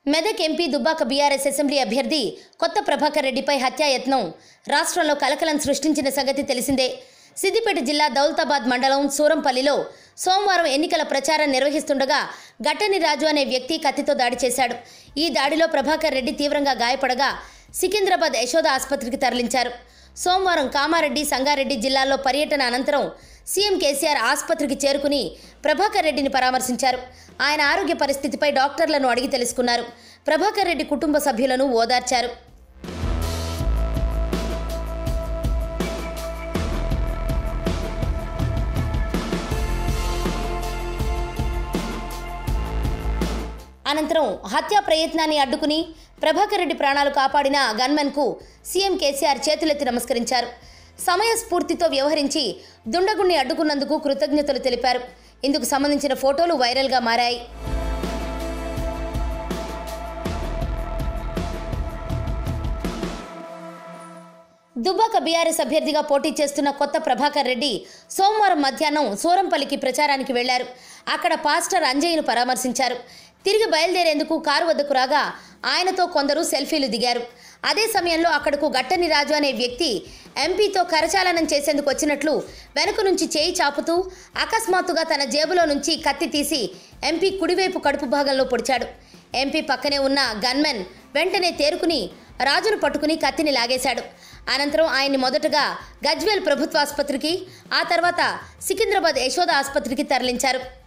Medak MP Dubbaka BRS assembly అభ్యర్థి కొత్త ప్రభాకర్ రెడ్డిపై హత్యాయత్నం రాష్ట్రంలో కలకలం సృష్టించిన సంగతి తెలిసిందే సిద్దిపేట జిల్లా దౌలతాబాద్ మండలం సూరంపల్లిలో సోమవారం ఎన్నికల ప్రచారం నిర్వహిస్తుండగా గట్టని రాజు అనే వ్యక్తి కత్తితో దాడి చేశాడు ఈ దాడిలో ప్రభాకర్ రెడ్డి తీవ్రంగా గాయపడగా సికింద్రాబాద్ యశోద ఆసుపత్రికి తరలించారు సోమవారం కామారెడ్డి సంగారెడ్డి జిల్లాల్లో పర్యటన అనంతరం సీఎం కేసీఆర్ ఆసుపత్రికి చేరుకుని ప్రభాకర్ రెడ్డిని పరామర్శించారు ఆయన ఆరోగ్య పరిస్థితిపై డాక్టర్లను అడిగి తెలుసుకున్నారు ప్రభాకర్ రెడ్డి కుటుంబ సభ్యులను ఓదార్చారు అనంతరం హత్యా ప్రయత్నాన్ని అడ్డుకుని ప్రభాకర్ రెడ్డి ప్రాణాలు కాపాడిన గన్మెన్కు సీఎం కేసీఆర్ చేతులెత్తి నమస్కరించారు సమయస్ఫూర్తితో వ్యవహరించి దుండగుణ్ణి అడ్డుకున్నందుకు కృతజ్ఞతలు తెలిపారు ఇందుకు సంబంధించిన ఫోటోలు వైరల్గా మారాయి దుబ్బాక బీఆర్ఎస్ అభ్యర్థిగా పోటీ చేస్తున్న కొత్త ప్రభాకర్ రెడ్డి సోమవారం మధ్యాహ్నం సూరంపల్లికి ప్రచారానికి వెళ్లారు అక్కడ పాస్టర్ అంజయ్యను పరామర్శించారు తిరిగి బయలుదేరేందుకు కారు వద్దకు రాగా ఆయనతో కొందరు సెల్ఫీలు దిగారు అదే సమయంలో అక్కడకు గట్టని రాజు అనే వ్యక్తి ఎంపీతో కరచాలనం చేసేందుకు వచ్చినట్లు వెనుక నుంచి చేయి చాపుతూ అకస్మాత్తుగా తన జేబులో నుంచి కత్తి తీసి ఎంపీ కుడివైపు కడుపు భాగంలో పొడిచాడు ఎంపీ పక్కనే ఉన్న గన్మెన్ వెంటనే తేరుకుని రాజును పట్టుకుని కత్తిని లాగేశాడు అనంతరం ఆయన్ని మొదటగా గజ్వేల్ ప్రభుత్వ ఆసుపత్రికి ఆ తర్వాత సికింద్రాబాద్ యశోద ఆసుపత్రికి తరలించారు